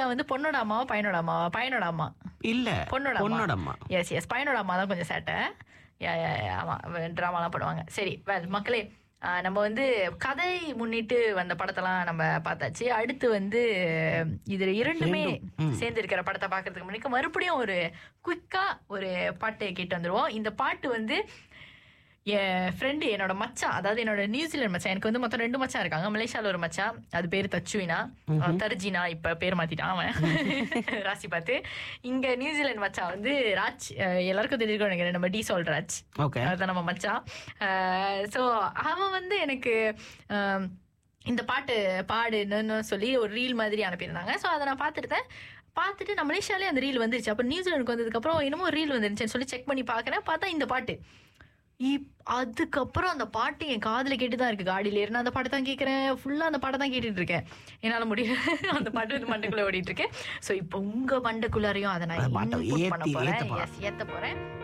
Malaysia வந்து பொண்ணோட அம்மாவா பையனோட அம்மாவா பையனோட அம்மா இல்ல பொண்ணோட பொண்ணோட அம்மா எஸ் எஸ் பையனோட அம்மா தான் கொஞ்சம் சேட்டை யா, யா, யா, ஆமா ட்ராமாலாம் பண்ணுவாங்க சரி வெல் மக்களே ஆ, நம்ம வந்து கதை முன்னிட்டு வந்த படத்தெல்லாம் நம்ம பார்த்தாச்சு அடுத்து வந்து இதுல இரண்டுமே சேர்ந்து இருக்கிற படத்தை பார்க்கறதுக்கு முன்னாடி மறுபடியும் ஒரு குயிக்கா ஒரு பாட்டு கேட்டு வந்துருவோம் இந்த பாட்டு வந்து என் ஃப்ரெண்டு என்னோட மச்சான் அதாவது என்னோட நியூசிலாந்து மச்சான் எனக்கு வந்து மொத்தம் ரெண்டு மச்சான் இருக்காங்க மலேசியால ஒரு மச்சான் அது பேரு தச்சுவினா தர்ஜினா இப்ப பேர் மாத்திட்டான் அவன் ராசி பார்த்து இங்க நியூசிலாந்து மச்சான் வந்து ராஜ் அஹ் எல்லாருக்கும் தெரிஞ்சுக்கணும் நினைக்கிறேன் நம்ம டி சோல் ராஜ் ஓகே அதுதான் நம்ம மச்சான் ஸோ அவன் வந்து எனக்கு அஹ், இந்த பாட்டு பாடுன்னு சொல்லி ஒரு ரீல் மாதிரி அனுப்பியிருந்தாங்க ஸோ அதை நான் பார்த்துருந்தேன் பார்த்துட்டு நான் மலேசியாலே அந்த ரீல் வந்துருச்சு அப்போ நியூசிலாந்துக்கு வந்ததுக்கப்புறம் என்னமோ ஒரு ரீல் வந்துருச்சுன்னு சொல்லி செக் பண்ணி பார்க்குறேன் பார்த்தா இந்த பாட்டு இப் அதுக்கப்புறம் அந்த பாட்டு என் காதுல கேட்டு தான் இருக்கு காடியில ஏறினா அந்த பாட்டு தான் கேட்குறேன் ஃபுல்லாக அந்த பாட்டை தான் கேட்டுட்டு இருக்கேன் என்னால் முடியல அந்த பாட்டு வந்து மண்டைக்குள்ள ஓடிட்டு இருக்கு ஸோ இப்போ உங்க மண்டைக்குள்ளாரையும் அதை அந்த நான் பாட்டை input பண்ண ஏத்தி- போறேன் ஏத்த போறேன். Yes, ஏத்த போறேன்